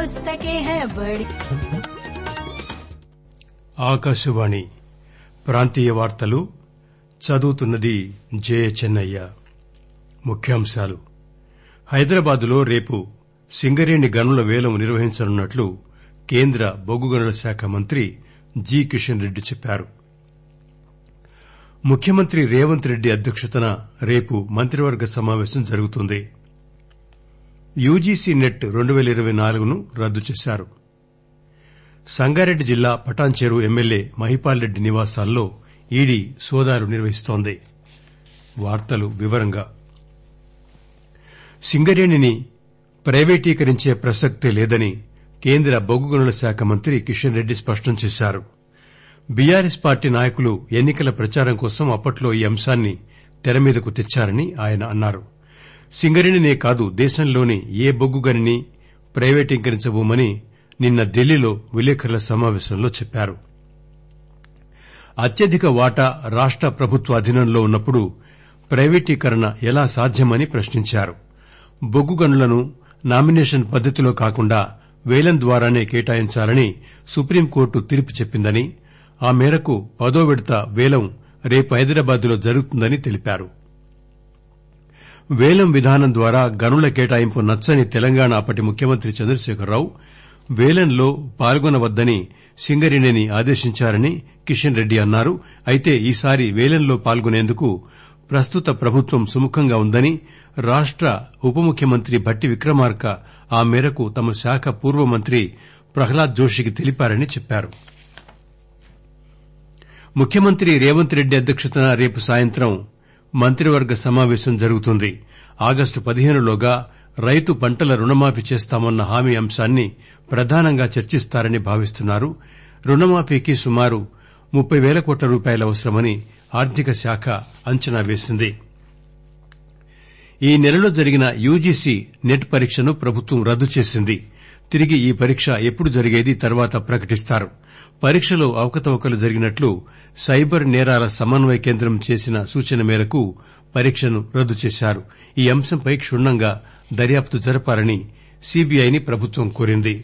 पुस्तकें हैं बड़ी ఆకాశవాణి ప్రాంతీయ వార్తలు చదువుతున్నది జే చెన్నయ్య ముఖ్యాంశాలు హైదరాబాదులో రేపు సింగరేణి గనుల వేలం నిర్వహించనున్నట్లు కేంద్ర బొగ్గు గనుల శాఖ మంత్రి జి కిషన్ రెడ్డి చెప్పారు ముఖ్యమంత్రి రేవంత్ రెడ్డి అధ్యక్షతన రేపు మంత్రివర్గ సమావేశం జరుగుతుంది యూజీసీ నెట్ రెండు పేల ఇరవై నాలుగును రద్దు చేశారు సంగారెడ్డి జిల్లా పటాన్చెరు ఎమ్మెల్యే మహిపాల్ రెడ్డి నివాసాల్లో ఈడీ సోదాలు నిర్వహిస్తోంది వార్తలు వివరంగా సింగరేణిని ప్రైవేటీకరించే ప్రసక్తే లేదని కేంద్ర బొగ్గు గనుల శాఖ మంత్రి కిషన్ రెడ్డి స్పష్టం చేశారు బీఆర్ఎస్ పార్టీ నాయకులు ఎన్నికల ప్రచారం కోసం అప్పట్లో ఈ అంశాన్ని తెరమీదకు తెచ్చారని ఆయన అన్నారు సింగరేణినే కాదు దేశంలోని ఏ బొగ్గు గనిని ప్రైవేటీకరించబోమని నిన్న ఢిల్లీలో విలేకరుల సమావేశంలో చెప్పారు అత్యధిక వాటా రాష్ట ప్రభుత్వ అధీనంలో ఉన్నప్పుడు ప్రైవేటీకరణ ఎలా సాధ్యమని ప్రశ్నించారు బొగ్గు గనులను నామినేషన్ పద్దతిలో కాకుండా వేలం ద్వారానే కేటాయించాలని సుప్రీంకోర్టు తీర్పు చెప్పిందని ఆ మేరకు పదో విడత వేలం రేపు హైదరాబాద్లో జరుగుతుందని తెలిపారు వేలం విధానం ద్వారా గనుల కేటాయింపు నచ్చని తెలంగాణ అప్పటి ముఖ్యమంత్రి చంద్రశేఖరరావు వేలంలో పాల్గొనవద్దని సింగరేణిని ఆదేశించారని కిషన్ రెడ్డి అన్నారు అయితే ఈసారి వేలంలో పాల్గొనేందుకు ప్రస్తుత ప్రభుత్వం సుముఖంగా ఉందని రాష్ట ఉప ముఖ్యమంత్రి భట్టి విక్రమార్క ఆ మేరకు తమ శాఖ పూర్వ మంత్రి ప్రహ్లాద్ జోషికి తెలిపారని చెప్పారు ముఖ్యమంత్రి రేవంత్ రెడ్డి అధ్యక్షతన రేపు సాయంత్రం మంత్రివర్గ సమావేశం జరుగుతుంది ఆగస్టు పదిహేనులోగా రైతు పంటల రుణమాఫీ చేస్తామన్న హామీ అంశాన్ని ప్రధానంగా చర్చిస్తారని భావిస్తున్నారు రుణమాఫీకి సుమారు ముప్పై పేల కోట్ల రూపాయలు అవసరమని ఆర్థిక శాఖ అంచనా వేసింది ఈ నెలలో జరిగిన యూజీసీ నెట్ పరీక్షను ప్రభుత్వం రద్దు చేసింది తిరిగి ఈ పరీక్ష ఎప్పుడు జరిగేది తర్వాత ప్రకటిస్తారు పరీక్షలో అవకతవకలు జరిగినట్లు సైబర్ నేరాల సమన్వయ కేంద్రం చేసిన సూచన మేరకు పరీక్షను రద్దు చేశారు ఈ అంశంపై క్షుణ్ణంగా దర్యాప్తు జరపాలని సీబీఐని ప్రభుత్వం కోరింది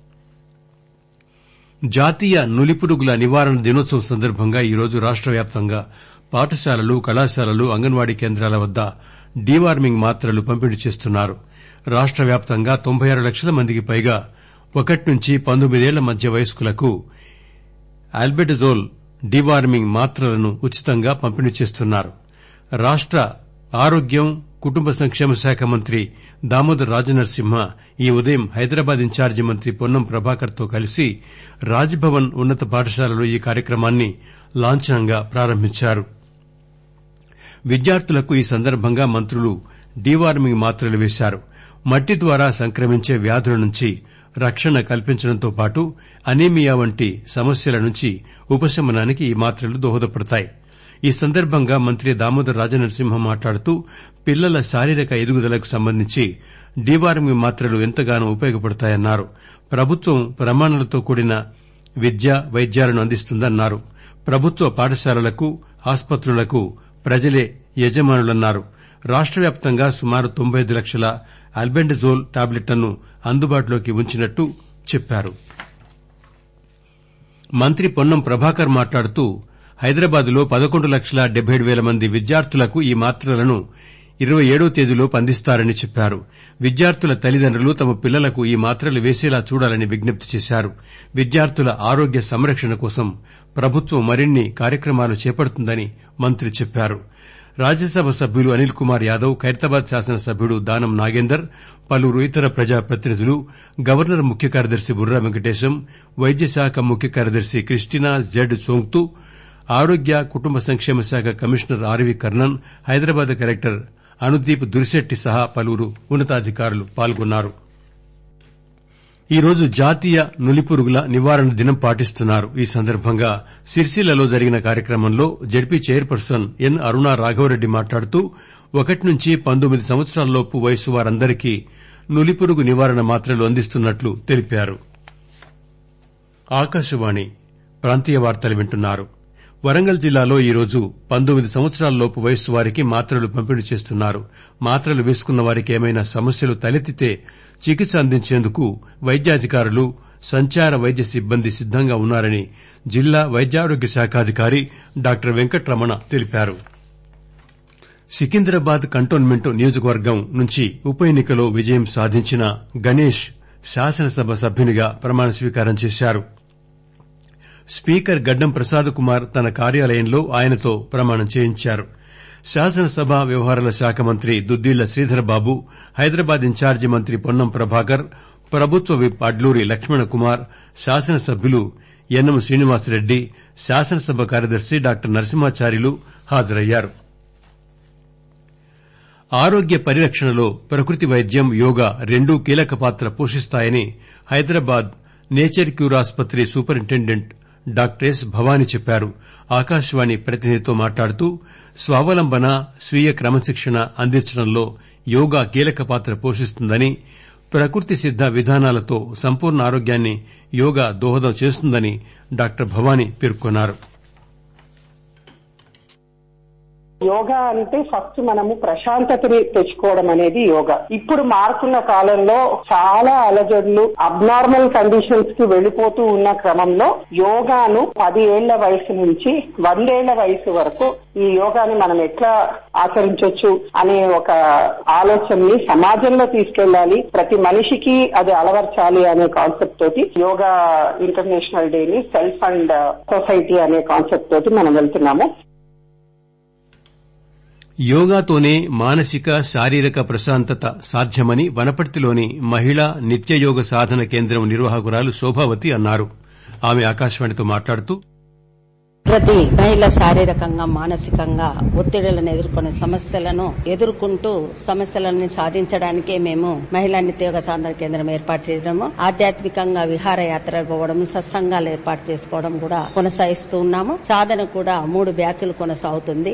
జాతీయ నులిపురుగుల నివారణ దినోత్సవం సందర్భంగా ఈరోజు రాష్ట వ్యాప్తంగా పాఠశాలలు కళాశాలలు అంగన్వాడీ కేంద్రాల వద్ద డీవార్మింగ్ మాత్రలు పంపిణీ చేస్తున్నారు రాష్ట వ్యాప్తంగా తొంభై ఆరు లక్షల మందికి పైగా ఒకటి నుంచి పంతొమ్మిదేళ్ల మధ్య వయస్కులకు ఆల్బెండజోల్ డీవార్మింగ్ మాత్రలను ఉచితంగా పంపిణీ చేస్తున్నారు రాష్ట ఆరోగ్యం కుటుంబ సంక్షేమ శాఖ మంత్రి దామోదర్ రాజనరసింహ ఈ ఉదయం హైదరాబాద్ ఇన్ఛార్జి మంత్రి పొన్నం ప్రభాకర్ తో కలిసి రాజ్ భవన్ ఉన్నత పాఠశాలలో ఈ కార్యక్రమాన్ని లాంఛనంగా ప్రారంభించారు విద్యార్థులకు ఈ సందర్భంగా మంత్రులు డీవార్మింగ్ మాత్రలు వేశారు మట్టి ద్వారా సంక్రమించే వ్యాధుల నుంచి రక్షణ కల్పించడంతో పాటు అనీమియా వంటి సమస్యల నుంచి ఉపశమనానికి ఈ మాత్రలు దోహదపడతాయి ఈ సందర్భంగా మంత్రి దామోదర్ రాజనరసింహ మాట్లాడుతూ పిల్లల శారీరక ఎదుగుదలకు సంబంధించి డీవార్మింగ్ మాత్రలు ఎంతగానో ఉపయోగపడతాయన్నారు ప్రభుత్వం ప్రమాణాలతో కూడిన విద్య వైద్యాలను అందిస్తుందన్నారు ప్రభుత్వ పాఠశాలలకు ఆస్పత్రులకు ప్రజలే యజమానులన్నారు రాష్ట వ్యాప్తంగా సుమారు తొంభై ఐదు లక్షల ఆల్బెండజోల్ టాబ్లెట్లను అందుబాటులోకి ఉంచినట్టు చెప్పారు మంత్రి పొన్నం ప్రభాకర్ మాట్లాడుతూ హైదరాబాద్ లో పదకొండు లక్షల డెబ్బై ఏడు పేల మంది విద్యార్థులకు ఈ మాత్రలను ఇరవై ఏడో తేదీలోపు అందిస్తారని చెప్పారు విద్యార్థుల తల్లిదండ్రులు తమ పిల్లలకు ఈ మాత్రలు వేసేలా చూడాలని విజ్ఞప్తి చేశారు విద్యార్థుల ఆరోగ్య సంరక్షణ కోసం ప్రభుత్వం మరిన్ని కార్యక్రమాలు చేపడుతుందని మంత్రి చెప్పారు రాజ్యసభ సభ్యులు అనిల్ కుమార్ యాదవ్ ఖైరతాబాద్ శాసనసభ్యుడు దానం నాగేందర్ పలువురు ఇతర ప్రజాప్రతినిధులు గవర్నర్ ముఖ్య కార్యదర్శి బుర్రా వెంకటేశం వైద్య శాఖ ముఖ్య కార్యదర్శి క్రిస్టినా జెడ్ సోంగ్తు ఆరోగ్య కుటుంబ సంక్షేమ శాఖ commissioner RV Karnan Hyderabad collector Anudeep Durishetty సహా పలువురు ఉన్నతాధికారులు పాల్గొన్నారు ఈరోజు జాతీయ నులిపురుగుల నివారణ దినం పాటిస్తున్నారు ఈ సందర్భంగా సిరిసిల్లలో జరిగిన కార్యక్రమంలో ZP chairperson N Aruna Raghavareddy మాట్లాడుతూ ఒకటి నుంచి పంతొమ్మిది సంవత్సరాలలోపు వయసు వారందరికీ నులిపురుగు నివారణ మాత్రలు అందిస్తున్నట్లు తెలిపారు ఆకాశవాణి ప్రాంతీయ వార్తలు వింటున్నారు వరంగల్ జిల్లాలో ఈరోజు పంతొమ్మిది సంవత్సరాలలోపు వయస్సు వారికి మాత్రలు పంపిణీ చేస్తున్నారు మాత్రలు వేసుకున్న వారికి ఏమైనా సమస్యలు తలెత్తితే చికిత్స అందించేందుకు వైద్యాధికారులు సంచార వైద్య సిబ్బంది సిద్దంగా ఉన్నారని జిల్లా వైద్యారోగ్య శాఖాధికారి డాక్టర్ వెంకట్రమణ తెలిపారు సికింద్రాబాద్ కంటోన్మెంట్ నియోజకవర్గం నుంచి ఉప ఎన్నికలో విజయం సాధించిన గణేష్ శాసనసభ సభ్యునిగా ప్రమాణ స్వీకారం చేశారు స్పీకర్ గడ్డం ప్రసాద్ కుమార్ తన కార్యాలయంలో ఆయనతో ప్రమాణం చేయించారు శాసనసభ వ్యవహారాల శాఖ మంత్రి దుద్దిళ్ల శ్రీధర్బాబు హైదరాబాద్ ఇన్ఛార్జి మంత్రి పొన్నం ప్రభాకర్ ప్రభుత్వ విప్ అడ్లూరి లక్ష్మణ కుమార్ శాసనసభ్యులు యన్నం శ్రీనివాసరెడ్డి శాసనసభ కార్యదర్శి డాక్టర్ నరసింహాచార్యులు హాజరయ్యారు ఆరోగ్య పరిరక్షణలో ప్రకృతి వైద్యం యోగా రెండూ కీలక పాత్ర పోషిస్తాయని హైదరాబాద్ నేచర్ క్యూర్ ఆసుపత్రి సూపరింటెండెంట్ డాక్టర్ ఎస్ భవానీ చెప్పారు ఆకాశవాణి ప్రతినిధితో మాట్లాడుతూ స్వావలంబన స్వీయ క్రమశిక్షణ అందించడంలో యోగా కీలక పాత్ర పోషిస్తుందని ప్రకృతి సిద్ద విధానాలతో సంపూర్ణ ఆరోగ్యాన్ని యోగా దోహదం చేస్తుందని డాక్టర్ భవానీ పేర్కొన్నారు యోగా అంటే ఫస్ట్ మనము ప్రశాంతతని తెచ్చుకోవడం అనేది యోగా ఇప్పుడు మారుతున్న కాలంలో చాలా అలజడులు అబ్నార్మల్ కండిషన్స్ కి వెళ్లిపోతూ ఉన్న క్రమంలో యోగాను పది ఏళ్ల వయసు నుంచి వందేళ్ల వయసు వరకు ఈ యోగాని మనం ఎట్లా ఆచరించవచ్చు అనే ఒక ఆలోచనని సమాజంలో తీసుకెళ్లాలి ప్రతి మనిషికి అది అలవర్చాలి అనే కాన్సెప్ట్ తోటి యోగా ఇంటర్నేషనల్ డేని సెల్ఫ్ అండ్ సొసైటీ అనే కాన్సెప్ట్ తోటి మనం వెళ్తున్నాము యోగాతోనే మానసిక శారీరక ప్రశాంతత సాధ్యమని వనపర్తిలోని మహిళా నిత్యయోగ సాధన కేంద్రం నిర్వాహకురాలు శోభావతి అన్నారు ఆమె ఆకాశవాణితో మాట్లాడుతూ ప్రతి మహిళ శారీరకంగా మానసికంగా ఒత్తిడులను ఎదుర్కొనే సమస్యలను ఎదుర్కొంటూ సమస్యలను సాధించడానికే మేము మహిళా నిత్యోగ సాధన కేంద్రం ఏర్పాటు చేయడము ఆధ్యాత్మికంగా విహారయాత్ర పోవడం సత్సంగాలు ఏర్పాటు చేసుకోవడం కూడా కొనసాగిస్తూ ఉన్నాము సాధన కూడా మూడు బ్యాచ్లు కొనసాగుతుంది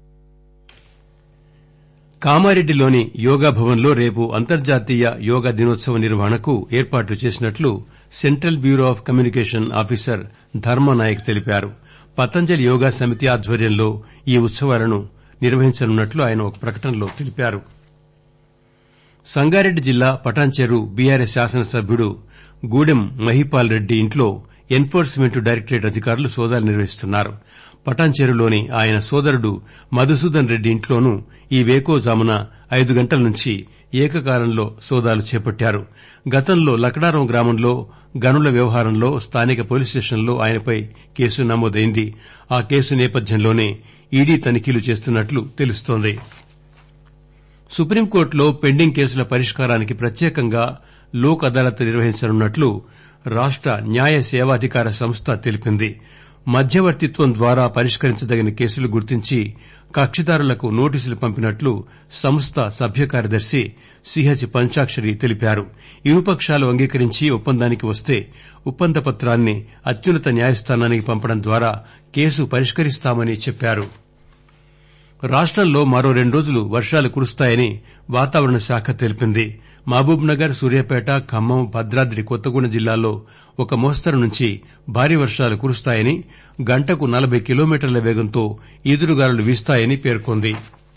కామారెడ్డిలోని యోగా భవన్లో రేపు అంతర్జాతీయ యోగా దినోత్సవ నిర్వహణకు ఏర్పాట్లు చేసినట్లు central bureau of communication officer Dharmanayak తెలిపారు పతంజలి యోగా సమితి ఆధ్వర్యంలో ఈ ఉత్సవాలను నిర్వహించనున్నట్లు ఆయన ఒక ప్రకటనలో తెలిపారు సంగారెడ్డి జిల్లా పటాన్చెరు బీఆర్ఎస్ శాసనసభ్యుడు గూడెం మహిపాల్ రెడ్డి ఇంట్లో ఎన్ఫోర్స్మెంట్ డైరెక్టరేట్ అధికారులు సోదాలు నిర్వహిస్తున్నారు పటాన్చెరులోని ఆయన సోదరుడు మధుసూదన్ రెడ్డి ఇంట్లోనూ ఈ వేకోజామున ఐదు గంటల నుంచి ఏకకాలంలో సోదాలు చేపట్టారు గతంలో లకడారం గ్రామంలో గనుల వ్యవహారంలో స్థానిక పోలీస్ స్టేషన్లో ఆయనపై కేసు నమోదైంది ఆ కేసు నేపథ్యంలోనే ఈడీ తనిఖీలు చేస్తున్నట్లు తెలుస్తోంది సుప్రీంకోర్టులో పెండింగ్ కేసుల పరిష్కారానికి ప్రత్యేకంగా లోక్ అదాలత్ నిర్వహించనున్నట్లు రాష్ట న్యాయ సేవాధికార సంస్థ తెలిపింది మధ్యవర్తిత్వం ద్వారా పరిష్కరించదగిన కేసులు గుర్తించి కక్షిదారులకు నోటీసులు పంపినట్లు సంస్థ సభ్య కార్యదర్శి సిహెచ్ పంచాక్షరి తెలిపారు ఇరుపక్షాలు అంగీకరించి ఒప్పందానికి వస్తే ఒప్పంద పత్రాన్ని అత్యున్నత న్యాయస్థానానికి పంపడం ద్వారా కేసు పరిష్కరిస్తామని చెప్పారు రాష్టంలో మరో రెండు రోజులు వర్షాలు కురుస్తాయని వాతావరణ శాఖ తెలిపింది మహబూబ్ నగర్ సూర్యాపేట ఖమ్మం భద్రాద్రి కొత్తగూడెం జిల్లాల్లో ఒక మోస్తరు నుంచి భారీ వర్షాలు కురుస్తాయని గంటకు నలబై కిలోమీటర్ల వేగంతో ఈదురుగాలులు వీస్తాయని పేర్కొంది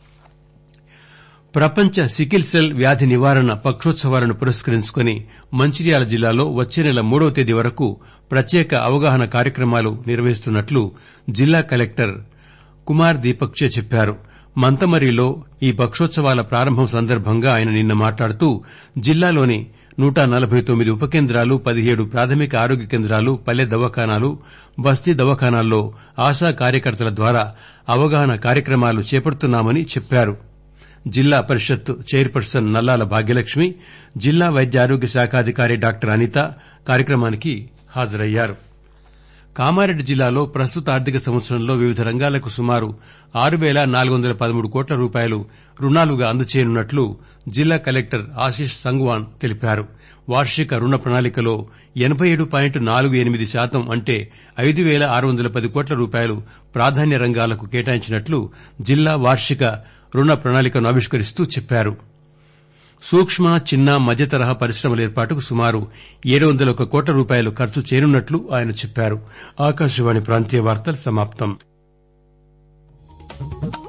ప్రపంచ సికిల్ సెల్ వ్యాధి నివారణ పక్షోత్సవాలను పురస్కరించుకుని మంచిర్యాల జిల్లాలో వచ్చే నెల మూడవ తేదీ వరకు ప్రత్యేక అవగాహన కార్యక్రమాలు నిర్వహిస్తున్నట్లు జిల్లా కలెక్టర్ కుమార్ దీపక్చే చెప్పారు మంతమరిలో ఈ పక్షోత్సవాల ప్రారంభం సందర్భంగా ఆయన నిన్న మాట్లాడుతూ జిల్లాలోని నూట నలబై తొమ్మిది ఉప కేంద్రాలు పదిహేడు ప్రాథమిక ఆరోగ్య కేంద్రాలు పల్లె దవాఖానాలు బస్తీ దవాఖానాల్లో ఆశా కార్యకర్తల ద్వారా అవగాహన కార్యక్రమాలు చేపడుతున్నామని చెప్పారు జిల్లా పరిషత్ చైర్పర్సన్ నల్లాల భాగ్యలక్ష్మి జిల్లా వైద్య ఆరోగ్య శాఖాధికారి డాక్టర్ అనిత కార్యక్రమానికి హాజరయ్యారు కామారెడ్డి జిల్లాలో ప్రస్తుత ఆర్థిక సంవత్సరంలో వివిధ రంగాలకు సుమారు ఆరు పేల నాలుగు వందల పదమూడు కోట్ల రూపాయలు రుణాలుగా అందజేయనున్నట్లు జిల్లా కలెక్టర్ ఆశిష్ సంగ్వాన్ తెలిపారు వార్షిక రుణ ప్రణాళికలో ఎనబై ఏడు పాయింట్ నాలుగు ఎనిమిది శాతం అంటే ఐదు పేల ఆరు వందల పది కోట్ల రూపాయలు ప్రాధాన్య రంగాలకు కేటాయించినట్లు జిల్లా వార్షిక రుణ ప్రణాళికను ఆవిష్కరిస్తూ చెప్పారు సూక్ష్మ చిన్న మధ్యతరహా పరిశ్రమల ఏర్పాటుకు సుమారు ఏడు వందల ఒక కోట్ల రూపాయలు ఖర్చు చేయనున్నట్లు ఆయన చెప్పారు ఆకాశవాణి ప్రాంతీయ వార్తలు సమాప్తం ధన్యవాదాలు